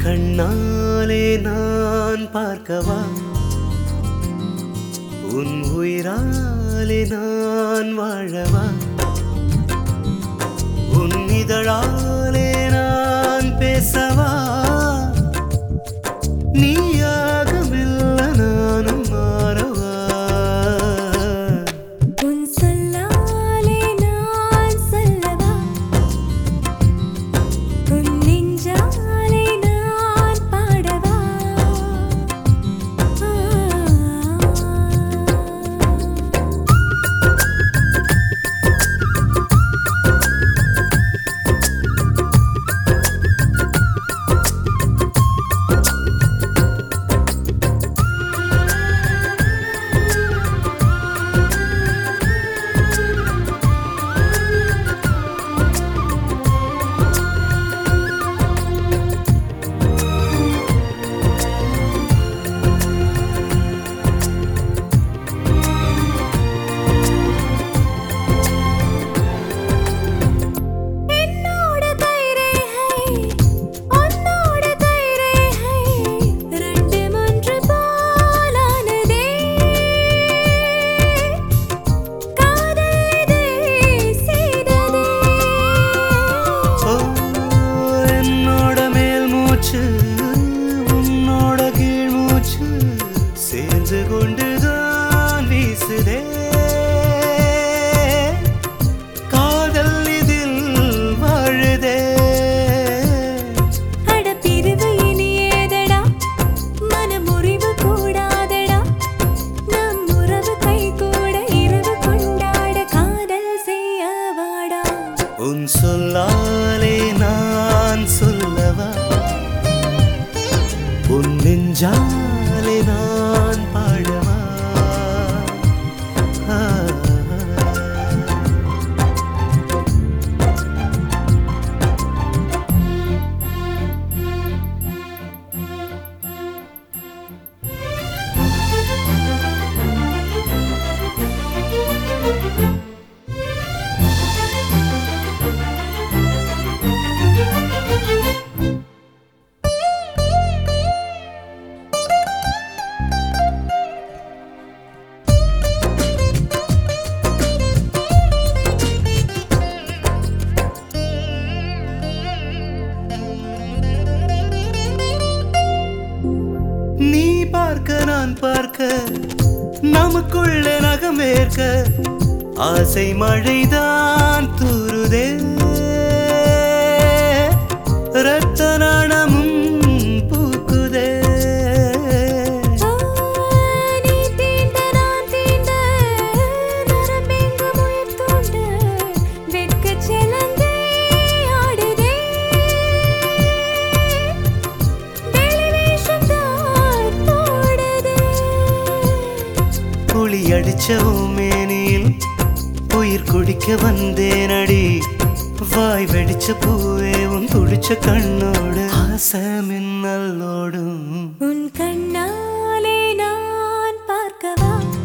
கண்ணாலே நான் பார்க்கவா உன் உயிராலே நான் வாழவா உன் இதழாலே நான் பேசவா நீயாக மெல்ல நானும் மாறவா உன் சொல்லாலே நான் சொல்லவா உன் நெஞ்சாலே நான் பாடவா என்னோட கைரேகை உன்னோட கைரேகை ரெண்டு ஒன்று போலானதே காதல் இதே செய்ததே ஓ, என்னோட மேல் மூச்சு உன்னோட கீழ் மூச்சு சேர்ந்து கொண்டுதான் வீசுதே காதல் இதில் வாழுதே அட பிரிவு இனி ஏதடா மனமுறிவு கூடாதடா நம் உறவு கை கூட இரவு கொண்டாட காதல் செய்ய வாடா உன் சொல்லாலே நான் சொல்லவா உன் நெஞ்சாலே நான் பாடவா ஆ. நீ பார்க்க நான் பார்க்க நமக்குள்ள நகம் வேர்க்க ஆசை மழைதான் தூருதே ரத்த நாணமும் பூக்குதே ஆ, நீ தீண்ட நான் தீண்ட நரம்பெங்கும் உயிர் தூண்ட வெட்கச் சிலந்தை ஆடுதே வெளி வேஷம் தான் போடுதே குழி அடிச்ச மேனியில் உயிர் குடிக்க வந்தேனடி வாய் வெடிச்ச பூவே உன் துடிச்ச கண்ணோடு ஆசை மின்னலோடும் உன் கண்ணாலே நான் பார்க்கவா